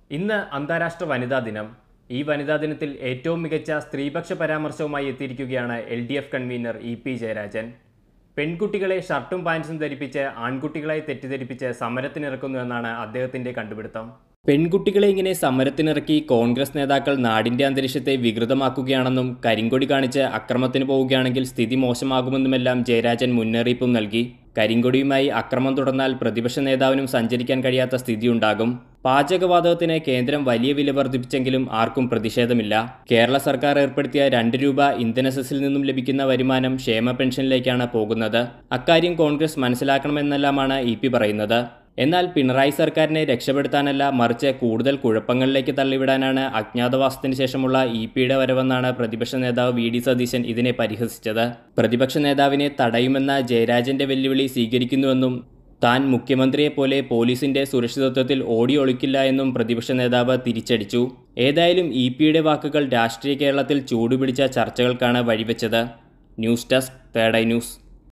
ഇന്ന് അന്താരാഷ്ട്ര വനിതാ ദിനം ഈ വനിതാ ദിനത്തിൽ ഏറ്റവും മികച്ച സ്ത്രീപക്ഷ പരാമർശവുമായി എത്തിയിരിക്കുകയാണ് L D F convener E P Jayarajan പെൺകുട്ടികളെ ഷർട്ടും പാൻസും ധരിപ്പിച്ച് ആൺകുട്ടികളായി തെറ്റിദ്ധരിപ്പിച്ച് സമരത്തിനിറക്കുന്നു എന്നാണ് അദ്ദേഹത്തിന്റെ കണ്ടുപിടുത്തം പെൺകുട്ടികളെ ഇങ്ങനെ സമരത്തിനിറക്കി കോൺഗ്രസ് നേതാക്കൾ നാടിന്റെ അന്തരീക്ഷത്തെ വികൃതമാക്കുകയാണെന്നും കരിങ്കൊടി കാണിച്ച് അക്രമത്തിന് പോവുകയാണെങ്കിൽ സ്ഥിതി മോശമാകുമെന്നുമെല്ലാം ജയരാജൻ മുന്നറിയിപ്പും നൽകി കരിങ്കൊടിയുമായി അക്രമം തുടർന്നാൽ പ്രതിപക്ഷ നേതാവിനും സഞ്ചരിക്കാൻ കഴിയാത്ത സ്ഥിതിയുണ്ടാകും പാചകവാതകത്തിന് കേന്ദ്രം വലിയ വില വർദ്ധിപ്പിച്ചെങ്കിലും ആർക്കും പ്രതിഷേധമില്ല കേരള സർക്കാർ ഏർപ്പെടുത്തിയ രണ്ട് രൂപ ഇന്ധന സെസ്സിൽ നിന്നും ലഭിക്കുന്ന വരുമാനം ക്ഷേമ പെൻഷനിലേക്കാണ് പോകുന്നത് അക്കാര്യം കോൺഗ്രസ് മനസ്സിലാക്കണമെന്നെല്ലാമാണ് ഇ പി പറയുന്നത് എന്നാൽ പിണറായി സർക്കാരിനെ രക്ഷപ്പെടുത്താനല്ല മറിച്ച് കൂടുതൽ കുഴപ്പങ്ങളിലേക്ക് തള്ളിവിടാനാണ് അജ്ഞാതവാസത്തിന് ശേഷമുള്ള ഇ പിയുടെ വരവെന്നാണ് പ്രതിപക്ഷ നേതാവ് വി ഡി സതീശൻ ഇതിനെ പരിഹസിച്ചത് പ്രതിപക്ഷ നേതാവിനെ തടയുമെന്ന ജയരാജന്റെ വെല്ലുവിളി സ്വീകരിക്കുന്നുവെന്നും താൻ മുഖ്യമന്ത്രിയെപ്പോലെ പോലീസിന്റെ സുരക്ഷിതത്വത്തിൽ ഓടി ഒളിക്കില്ല എന്നും പ്രതിപക്ഷ നേതാവ് തിരിച്ചടിച്ചു ഏതായാലും ഇ പിയുടെ വാക്കുകൾ രാഷ്ട്രീയ കേരളത്തിൽ ചൂടുപിടിച്ച ചർച്ചകൾക്കാണ് വഴിവെച്ചത് news desk third eye news